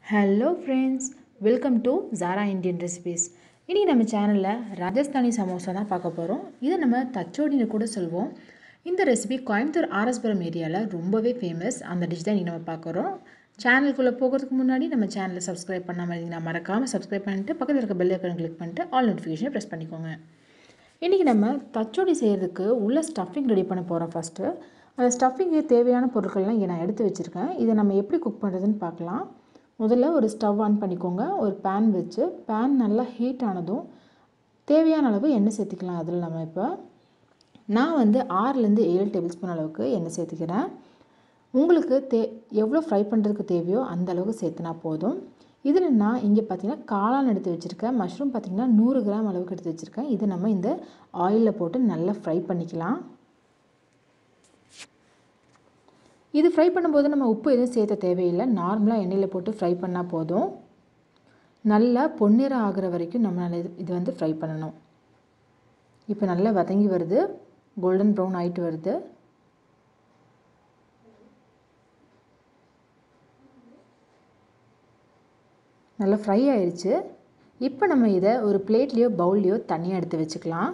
hello friends welcome to Zara Indian recipes இன்றைக்கி நம்ம சேனலில் ராஜஸ்தானி சமோசா தான் பார்க்க போகிறோம் இதை நம்ம தச்சோடின்னு கூட சொல்வோம் இந்த ரெசிபி கோயம்புத்தூர் ஆர்எஸ்புரம் ஏரியாவில் ரொம்பவே ஃபேமஸ் அந்த டிஷ் தான் இன்றைக்கி நம்ம பார்க்குறோம் சேனலுக்குள்ளே போகிறதுக்கு முன்னாடி நம்ம சேனலை சப்ஸ்கிரைப் பண்ணாமல் இருந்தீங்கன்னா மறக்காமல் சப்ஸ்கிரைப் பண்ணிட்டு பக்கத்தில் இருக்க பெல் ஐக்கன் கிளிக் பண்ணிட்டு ஆல் நோட்டிஃபிகேஷனை ப்ரெஸ் பண்ணிக்கோங்க இன்றைக்கி நம்ம தச்சோடி செய்கிறதுக்கு உள்ள ஸ்டஃபிங் ரெடி பண்ண போகிறோம் ஃபஸ்ட்டு அந்த ஸ்டஃபிங்கு தேவையான பொருட்கள்லாம் இங்கே நான் எடுத்து வச்சுருக்கேன் இதை நம்ம எப்படி குக் பண்ணுறதுன்னு பார்க்கலாம் முதல்ல ஒரு ஸ்டவ் ஆன் பண்ணிக்கோங்க ஒரு பேன் வச்சு பேன் நல்லா ஹீட் ஆனதும் தேவையான அளவு எண்ணெய் சேர்த்துக்கலாம் அதில் நம்ம இப்போ நான் வந்து ஆறுலேருந்து ஏழு டேபிள் ஸ்பூன் அளவுக்கு எண்ணெய் சேர்த்துக்கிறேன் உங்களுக்கு தே எவ்வளோ ஃப்ரை பண்ணுறதுக்கு தேவையோ அந்த அளவுக்கு சேர்த்துனா போதும் இதில் நான் இங்கே பார்த்தீங்கன்னா காளான் எடுத்து வச்சுருக்கேன் மஷ்ரூம் பார்த்திங்கன்னா நூறு கிராம் அளவுக்கு எடுத்து வச்சுருக்கேன் இதை நம்ம இந்த ஆயிலில் போட்டு நல்லா ஃப்ரை பண்ணிக்கலாம் இது ஃப்ரை பண்ணும்போது நம்ம உப்பு எதுவும் சேர்த்த தேவையில்லை நார்மலாக எண்ணெயில் போட்டு ஃப்ரை பண்ணால் போதும் நல்லா பொன்னிறம் ஆகிற வரைக்கும் நம்ம இது இது வந்து ஃப்ரை பண்ணணும் இப்போ நல்லா வதங்கி வருது கோல்டன் ப்ரௌன் ஆகிட்டு வருது நல்லா ஃப்ரை ஆயிடுச்சு இப்போ நம்ம இதை ஒரு பிளேட்லேயோ பவுல்லையோ தனியாக எடுத்து வச்சுக்கலாம்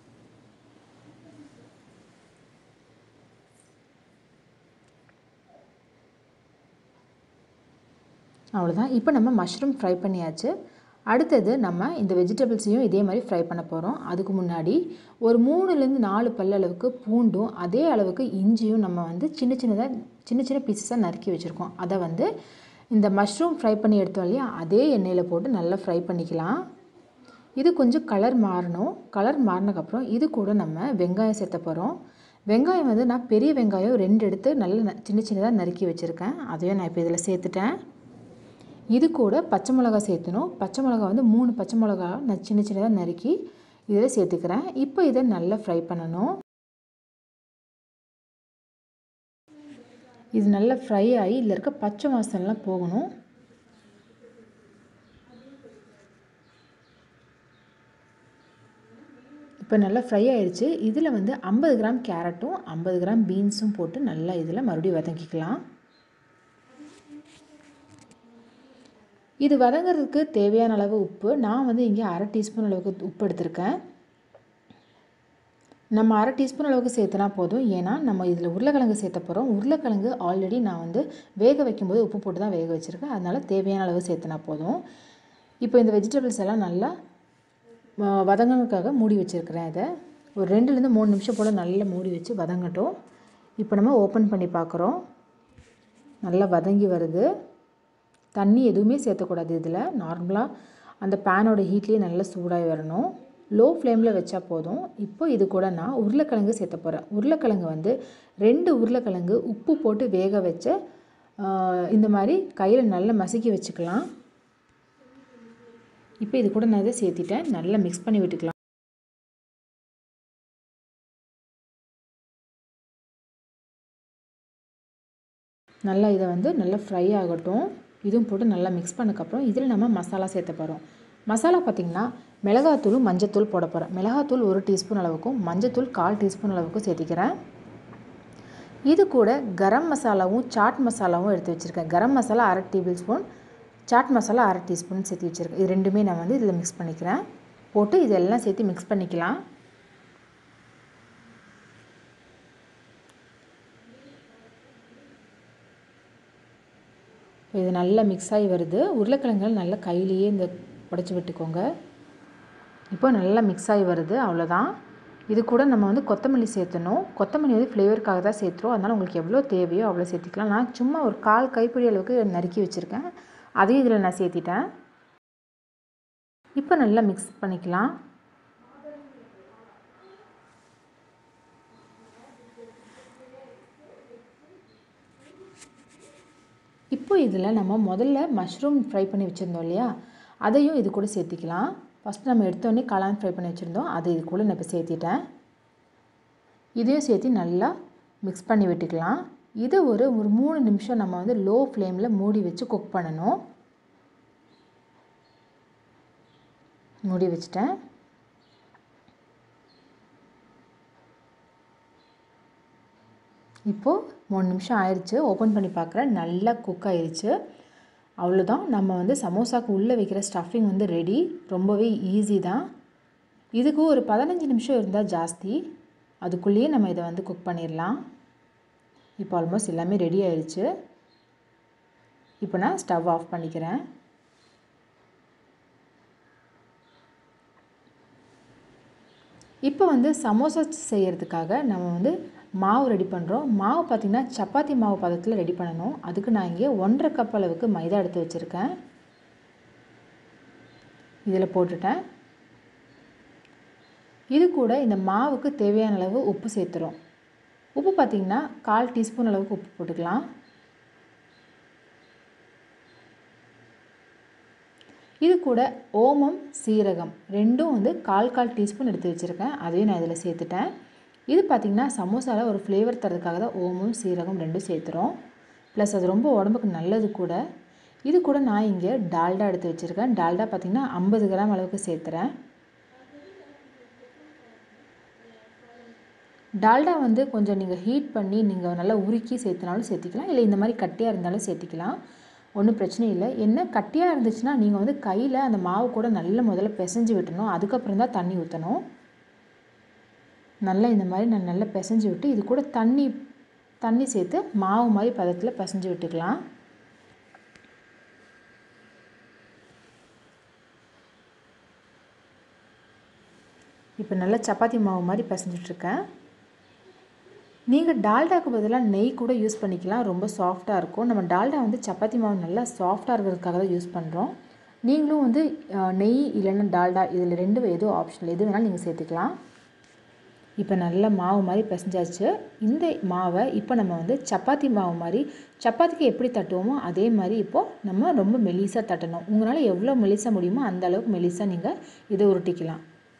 அவ்வளோதான் இப்போ நம்ம மஷ்ரூம் ஃப்ரை பண்ணியாச்சு அடுத்தது நம்ம இந்த வெஜிடபிள்ஸையும் இதே மாதிரி ஃப்ரை பண்ண போகிறோம் அதுக்கு முன்னாடி ஒரு மூணுலேருந்து நாலு பல்ல அளவுக்கு பூண்டும் அதே அளவுக்கு இஞ்சியும் நம்ம வந்து சின்ன சின்னதாக சின்ன சின்ன பீசஸாக நறுக்கி வச்சுருக்கோம் அதை வந்து இந்த மஷ்ரூம் ஃப்ரை பண்ணி எடுத்தோம் இல்லையா அதே எண்ணெயில் போட்டு நல்லா ஃப்ரை பண்ணிக்கலாம் இது கொஞ்சம் கலர் மாறணும் கலர் மாறினதுக்கப்புறம் இது கூட நம்ம வெங்காயம் சேர்த்த போகிறோம் வெங்காயம் வந்து நான் பெரிய வெங்காயம் ரெண்டு எடுத்து நல்ல சின்ன சின்னதாக நறுக்கி வச்சுருக்கேன் அதையும் நான் இப்போ இதில் சேர்த்துட்டேன் இது கூட பச்சை மிளகா சேர்த்தணும் பச்சை மிளகா வந்து மூணு பச்சை மிளகா நான் சின்ன சின்னதாக நறுக்கி இதில் சேர்த்துக்கிறேன் இப்போ இதை நல்லா ஃப்ரை பண்ணணும் இது நல்லா ஃப்ரை ஆகி இதில் இருக்க பச்சை வாசனைலாம் போகணும் இப்போ நல்லா ஃப்ரை ஆயிடுச்சு இதில் வந்து ஐம்பது கிராம் கேரட்டும் ஐம்பது கிராம் பீன்ஸும் போட்டு நல்லா இதில் மறுபடியும் வதக்கிக்கலாம் இது வதங்கிறதுக்கு தேவையான அளவு உப்பு நான் வந்து இங்கே அரை டீஸ்பூன் அளவுக்கு உப்பு எடுத்திருக்கேன் நம்ம அரை டீஸ்பூன் அளவுக்கு சேர்த்துனா போதும் ஏன்னா நம்ம இதில் உருளைக்கிழங்கு சேர்த்த போகிறோம் உருளைக்கிழங்கு ஆல்ரெடி நான் வந்து வேக வைக்கும்போது உப்பு போட்டு தான் வேக வச்சுருக்கேன் அதனால் தேவையான அளவு சேர்த்துனா போதும் இப்போ இந்த வெஜிடபிள்ஸ் எல்லாம் நல்லா வதங்கினதுக்காக மூடி வச்சுருக்கிறேன் இதை ஒரு ரெண்டுலேருந்து மூணு நிமிஷம் போல் நல்லா மூடி வச்சு வதங்கட்டும் இப்போ நம்ம ஓப்பன் பண்ணி பார்க்குறோம் நல்லா வதங்கி வருது தண்ணி எதுவுமே சேர்த்தக்கூடாது இதில் நார்மலாக அந்த பேனோட ஹீட்லேயே நல்லா சூடாகி வரணும் லோ ஃப்ளேமில் வச்சா போதும் இப்போ இது கூட நான் உருளைக்கிழங்கு சேர்த்த போகிறேன் உருளைக்கிழங்கு வந்து ரெண்டு உருளைக்கிழங்கு உப்பு போட்டு வேக வச்ச இந்த மாதிரி கையில் நல்லா மசிக்கி வச்சுக்கலாம் இப்போ இது கூட நான் இதை சேர்த்திட்டேன் நல்லா மிக்ஸ் பண்ணி விட்டுக்கலாம் நல்லா இதை வந்து நல்லா ஃப்ரை ஆகட்டும் இதுவும் போட்டு நல்லா மிக்ஸ் பண்ணக்கப்புறம் இதில் நம்ம மசாலா சேர்த்த போகிறோம் மசாலா பார்த்திங்கன்னா மிளகாத்தூளும் மஞ்சத்தூள் போட போகிறேன் மிளகாத்தூள் ஒரு டீஸ்பூன் அளவுக்கும் மஞ்சத்தூள் கால் டீஸ்பூன் அளவுக்கும் சேர்த்திக்கிறேன் இது கூட கரம் மசாலாவும் சாட் மசாலாவும் எடுத்து வச்சுருக்கேன் கரம் மசாலா அரை டேபிள் ஸ்பூன் சாட் மசாலா அரை டீஸ்பூன் சேர்த்து வச்சுருக்கேன் இது ரெண்டுமே நான் வந்து இதில் மிக்ஸ் பண்ணிக்கிறேன் போட்டு இதெல்லாம் சேர்த்து மிக்ஸ் பண்ணிக்கலாம் இது நல்லா மிக்ஸ் ஆகி வருது உருளைக்கிழங்குகள் நல்லா கையிலேயே இந்த உடச்சி விட்டுக்கோங்க இப்போ நல்லா மிக்ஸ் ஆகி வருது அவ்வளோதான் இது கூட நம்ம வந்து கொத்தமல்லி சேர்த்தணும் கொத்தமல்லி வந்து ஃப்ளேவருக்காக தான் சேர்த்துறோம் அதனால் உங்களுக்கு எவ்வளோ தேவையோ அவ்வளோ சேர்த்திக்கலாம் நான் சும்மா ஒரு கால் கைப்பிடி அளவுக்கு நறுக்கி வச்சுருக்கேன் அதையும் இதில் நான் சேர்த்திட்டேன் இப்போ நல்லா மிக்ஸ் பண்ணிக்கலாம் இப்போ இதில் நம்ம முதல்ல மஷ்ரூம் ஃப்ரை பண்ணி வச்சுருந்தோம் இல்லையா அதையும் இது கூட சேர்த்திக்கலாம் ஃபஸ்ட்டு நம்ம எடுத்தோடனே காளான் ஃப்ரை பண்ணி வச்சுருந்தோம் அதை இது கூட நான் இப்போ சேர்த்திட்டேன் இதையும் சேர்த்து நல்லா மிக்ஸ் பண்ணி விட்டுக்கலாம் இதை ஒரு ஒரு மூணு நிமிஷம் நம்ம வந்து லோ ஃப்ளேமில் மூடி வச்சு குக் பண்ணணும் மூடி வச்சுட்டேன் இப்போது மூணு நிமிஷம் ஆயிடுச்சு ஓப்பன் பண்ணி பார்க்குறேன் நல்லா குக் ஆயிடுச்சு அவ்வளோதான் நம்ம வந்து சமோசாக்கு உள்ளே வைக்கிற ஸ்டஃபிங் வந்து ரெடி ரொம்பவே ஈஸி தான் இதுக்கு ஒரு பதினஞ்சு நிமிஷம் இருந்தால் ஜாஸ்தி அதுக்குள்ளேயே நம்ம இதை வந்து குக் பண்ணிடலாம் இப்போ ஆல்மோஸ்ட் எல்லாமே ரெடி ஆயிடுச்சு இப்போ நான் ஸ்டவ் ஆஃப் பண்ணிக்கிறேன் இப்போ வந்து சமோசா செய்கிறதுக்காக நம்ம வந்து மாவு ரெடி பண்ணுறோம் மாவு பார்த்திங்கன்னா சப்பாத்தி மாவு பதத்தில் ரெடி பண்ணணும் அதுக்கு நான் இங்கே ஒன்றரை கப் அளவுக்கு மைதா எடுத்து வச்சுருக்கேன் இதில் போட்டுட்டேன் இது கூட இந்த மாவுக்கு தேவையான அளவு உப்பு சேர்த்துறோம் உப்பு பார்த்திங்கன்னா கால் டீஸ்பூன் அளவுக்கு உப்பு போட்டுக்கலாம் இது கூட ஓமம் சீரகம் ரெண்டும் வந்து கால் கால் டீஸ்பூன் எடுத்து வச்சுருக்கேன் அதையும் நான் இதில் சேர்த்துட்டேன் இது பார்த்திங்கன்னா சமோசாவில் ஒரு ஃப்ளேவர் தரதுக்காக தான் ஓமம் சீரகம் ரெண்டும் சேர்த்துறோம் ப்ளஸ் அது ரொம்ப உடம்புக்கு நல்லது கூட இது கூட நான் இங்கே டால்டா எடுத்து வச்சுருக்கேன் டால்டா பார்த்திங்கன்னா ஐம்பது கிராம் அளவுக்கு சேர்த்துறேன் டால்டா வந்து கொஞ்சம் நீங்கள் ஹீட் பண்ணி நீங்கள் நல்லா உருக்கி சேர்த்துனாலும் சேர்த்திக்கலாம் இல்லை இந்த மாதிரி கட்டியாக இருந்தாலும் சேர்த்திக்கலாம் ஒன்றும் பிரச்சனை இல்லை என்ன கட்டியாக இருந்துச்சுன்னா நீங்கள் வந்து கையில் அந்த மாவு கூட நல்லா முதல்ல பிசைஞ்சு விட்டணும் அதுக்கப்புறம் தான் தண்ணி ஊற்றணும் நல்லா இந்த மாதிரி நான் நல்லா பிசைஞ்சு விட்டு இது கூட தண்ணி தண்ணி சேர்த்து மாவு மாதிரி பதத்தில் பிசைஞ்சு விட்டுக்கலாம் இப்போ நல்லா சப்பாத்தி மாவு மாதிரி பிசைஞ்சிட்ருக்கேன் நீங்கள் டால்டாக்கு பதிலாக நெய் கூட யூஸ் பண்ணிக்கலாம் ரொம்ப சாஃப்டாக இருக்கும் நம்ம டால்டா வந்து சப்பாத்தி மாவு நல்லா சாஃப்டாக இருக்கிறதுக்காக தான் யூஸ் பண்ணுறோம் நீங்களும் வந்து நெய் இல்லைன்னா டால்டா இதில் ரெண்டு ஏதோ ஆப்ஷனில் எது வேணாலும் நீங்கள் சேர்த்துக்கலாம் இப்போ நல்ல மாவு மாதிரி பிசைஞ்சாச்சு இந்த மாவை இப்போ நம்ம வந்து சப்பாத்தி மாவு மாதிரி சப்பாத்திக்கு எப்படி தட்டுவோமோ அதே மாதிரி இப்போது நம்ம ரொம்ப மெலிசாக தட்டணும் உங்களால் எவ்வளோ மெலிசாக முடியுமோ அந்த அளவுக்கு மெலிசாக நீங்கள் இதை உருட்டிக்கலாம்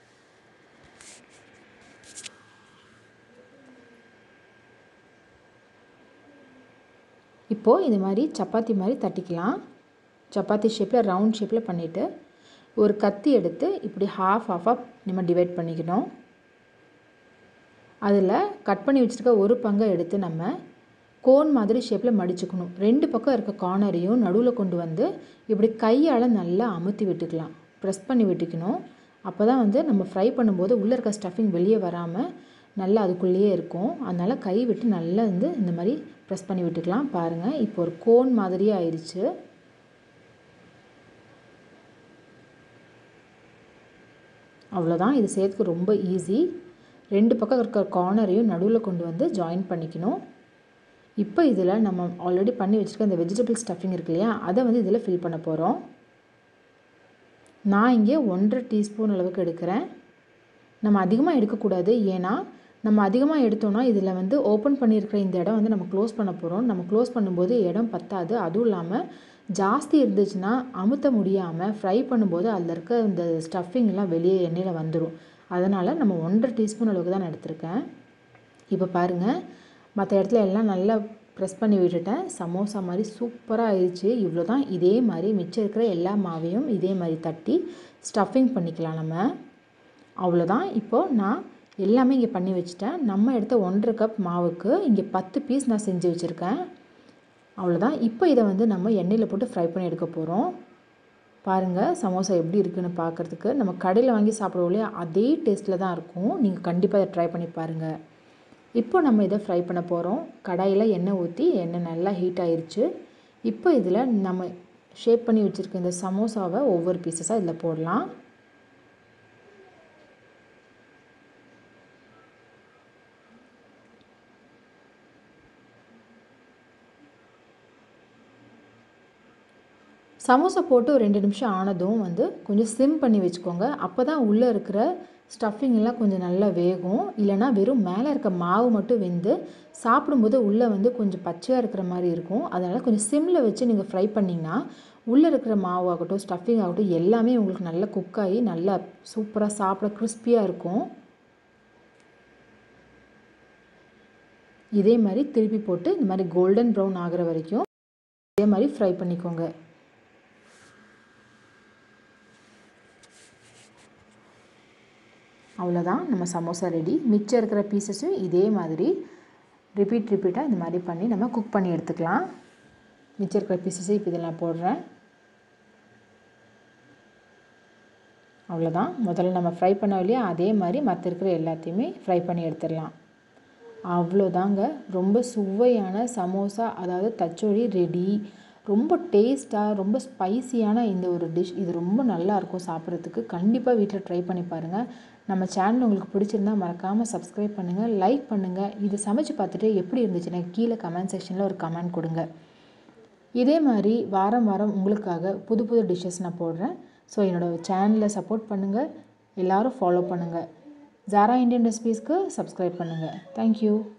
இப்போது இது மாதிரி சப்பாத்தி மாதிரி தட்டிக்கலாம் சப்பாத்தி ஷேப்பில் ரவுண்ட் ஷேப்பில் பண்ணிவிட்டு ஒரு கத்தி எடுத்து இப்படி ஹாஃப் ஹாஃபாக நம்ம டிவைட் பண்ணிக்கணும் அதில் கட் பண்ணி வச்சுருக்க ஒரு பங்கை எடுத்து நம்ம கோன் மாதிரி ஷேப்பில் மடிச்சுக்கணும் ரெண்டு பக்கம் இருக்க கார்னரையும் நடுவில் கொண்டு வந்து இப்படி கையால் நல்லா அமுத்தி விட்டுக்கலாம் ப்ரெஸ் பண்ணி விட்டுக்கணும் அப்போ தான் வந்து நம்ம ஃப்ரை பண்ணும்போது உள்ளே இருக்க ஸ்டஃபிங் வெளியே வராமல் நல்லா அதுக்குள்ளேயே இருக்கும் அதனால் கை விட்டு நல்லா வந்து இந்த மாதிரி ப்ரெஸ் பண்ணி விட்டுக்கலாம் பாருங்கள் இப்போ ஒரு கோன் மாதிரியே ஆயிடுச்சு அவ்வளோதான் இது செய்யறதுக்கு ரொம்ப ஈஸி ரெண்டு பக்கம் இருக்கிற கார்னரையும் நடுவில் கொண்டு வந்து ஜாயின் பண்ணிக்கணும் இப்போ இதில் நம்ம ஆல்ரெடி பண்ணி வச்சுருக்க இந்த வெஜிடபிள் ஸ்டஃபிங் இருக்கு இல்லையா அதை வந்து இதில் ஃபில் பண்ண போகிறோம் நான் இங்கே ஒன்றரை டீஸ்பூன் அளவுக்கு எடுக்கிறேன் நம்ம அதிகமாக எடுக்கக்கூடாது ஏன்னா நம்ம அதிகமாக எடுத்தோம்னா இதில் வந்து ஓப்பன் பண்ணியிருக்கிற இந்த இடம் வந்து நம்ம க்ளோஸ் பண்ண போகிறோம் நம்ம க்ளோஸ் பண்ணும்போது இடம் பத்தாது அதுவும் இல்லாமல் ஜாஸ்தி இருந்துச்சுன்னா அமுத்த முடியாமல் ஃப்ரை பண்ணும்போது அதில் இருக்க இந்த ஸ்டஃபிங்லாம் வெளியே எண்ணெயில் வந்துடும் அதனால் நம்ம ஒன்றரை டீஸ்பூன் அளவுக்கு தான் நான் எடுத்திருக்கேன் இப்போ பாருங்கள் மற்ற இடத்துல எல்லாம் நல்லா ப்ரெஸ் பண்ணி விட்டுட்டேன் சமோசா மாதிரி சூப்பராக ஆயிடுச்சு இவ்வளோ தான் இதே மாதிரி மிச்சம் இருக்கிற எல்லா மாவையும் இதே மாதிரி தட்டி ஸ்டஃபிங் பண்ணிக்கலாம் நம்ம அவ்வளோதான் இப்போது நான் எல்லாமே இங்கே பண்ணி வச்சுட்டேன் நம்ம எடுத்த ஒன்றரை கப் மாவுக்கு இங்கே பத்து பீஸ் நான் செஞ்சு வச்சுருக்கேன் அவ்வளோதான் இப்போ இதை வந்து நம்ம எண்ணெயில் போட்டு ஃப்ரை பண்ணி எடுக்க போகிறோம் பாருங்கள் சமோசா எப்படி இருக்குன்னு பார்க்குறதுக்கு நம்ம கடையில் வாங்கி சாப்பிடுவோம் இல்லையா அதே டேஸ்ட்டில் தான் இருக்கும் நீங்கள் கண்டிப்பாக அதை ட்ரை பண்ணி பாருங்கள் இப்போ நம்ம இதை ஃப்ரை பண்ண போகிறோம் கடாயில் எண்ணெய் ஊற்றி எண்ணெய் நல்லா ஹீட் ஆயிருச்சு இப்போ இதில் நம்ம ஷேப் பண்ணி வச்சுருக்க இந்த சமோசாவை ஒவ்வொரு பீசஸாக இதில் போடலாம் சமோசா போட்டு ஒரு ரெண்டு நிமிஷம் ஆனதும் வந்து கொஞ்சம் சிம் பண்ணி வச்சுக்கோங்க அப்போ தான் உள்ளே இருக்கிற ஸ்டஃபிங் எல்லாம் கொஞ்சம் நல்லா வேகும் இல்லைனா வெறும் மேலே இருக்க மாவு மட்டும் வெந்து சாப்பிடும்போது உள்ளே வந்து கொஞ்சம் பச்சையாக இருக்கிற மாதிரி இருக்கும் அதனால் கொஞ்சம் சிம்மில் வச்சு நீங்கள் ஃப்ரை பண்ணிங்கன்னா உள்ளே இருக்கிற மாவு ஆகட்டும் ஸ்டஃபிங் ஆகட்டும் எல்லாமே உங்களுக்கு நல்லா குக் ஆகி நல்லா சூப்பராக சாப்பிட கிறிஸ்பியாக இருக்கும் இதே மாதிரி திருப்பி போட்டு இந்த மாதிரி கோல்டன் ப்ரௌன் ஆகிற வரைக்கும் இதே மாதிரி ஃப்ரை பண்ணிக்கோங்க அவ்வளோதான் நம்ம சமோசா ரெடி மிச்சம் இருக்கிற பீசஸும் இதே மாதிரி ரிப்பீட் ரிப்பீட்டாக இந்த மாதிரி பண்ணி நம்ம குக் பண்ணி எடுத்துக்கலாம் மிச்சம் இருக்கிற பீசஸை இப்போ இதில் நான் போடுறேன் அவ்வளோதான் முதல்ல நம்ம ஃப்ரை பண்ணோம் இல்லையா அதே மாதிரி மற்ற இருக்கிற எல்லாத்தையுமே ஃப்ரை பண்ணி எடுத்துடலாம் அவ்வளோதாங்க ரொம்ப சுவையான சமோசா அதாவது தச்சோடி ரெடி ரொம்ப டேஸ்ட்டாக ரொம்ப ஸ்பைசியான இந்த ஒரு டிஷ் இது ரொம்ப நல்லாயிருக்கும் சாப்பிட்றதுக்கு கண்டிப்பாக வீட்டில் ட்ரை பண்ணி பாருங்கள் நம்ம சேனல் உங்களுக்கு பிடிச்சிருந்தா மறக்காமல் சப்ஸ்கிரைப் பண்ணுங்கள் லைக் பண்ணுங்கள் இது சமைச்சு பார்த்துட்டு எப்படி இருந்துச்சுன்னா கீழே கமெண்ட் செக்ஷனில் ஒரு கமெண்ட் கொடுங்க இதே மாதிரி வாரம் வாரம் உங்களுக்காக புது புது டிஷ்ஷஸ் நான் போடுறேன் ஸோ என்னோடய சேனலை சப்போர்ட் பண்ணுங்கள் எல்லோரும் ஃபாலோ பண்ணுங்கள் ஜாரா இந்தியன் ரெசிபீஸ்க்கு சப்ஸ்கிரைப் பண்ணுங்கள் தேங்க்யூ